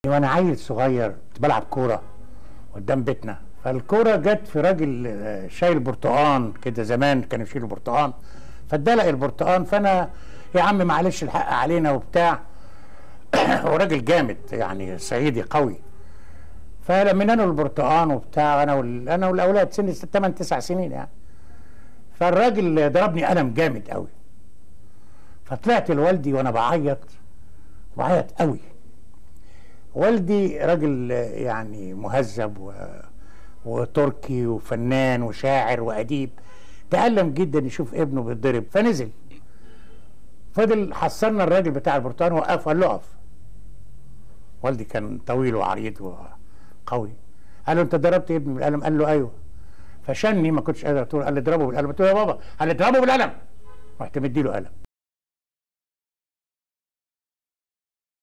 وانا عيل صغير كنت بلعب كوره قدام بيتنا فالكوره جت في راجل آه، شايل برتقان كده زمان كانوا يشيلوا برتقان فادلق البرتقان فانا يا عم معلش الحق علينا وبتاع هو راجل جامد يعني صعيدي قوي فلمينا له البرتقان وبتاع انا وال... انا والاولاد سن 8 9 سنين يعني فالراجل ضربني قلم جامد قوي فطلعت لوالدي وانا بعيط بعيط قوي والدي راجل يعني مهذب و... وتركي وفنان وشاعر وأديب تألم جدا يشوف ابنه بيتضرب فنزل فضل حصلنا الراجل بتاع البرتقال وقف قال له اقف والدي كان طويل وعريض وقوي قال له انت ضربت ابني بالقلم قال له ايوه فشني ما كنتش قادر اطول قال لي اضربه بالقلم قلت له يا بابا قال لي اضربه بالقلم رحت مديله قلم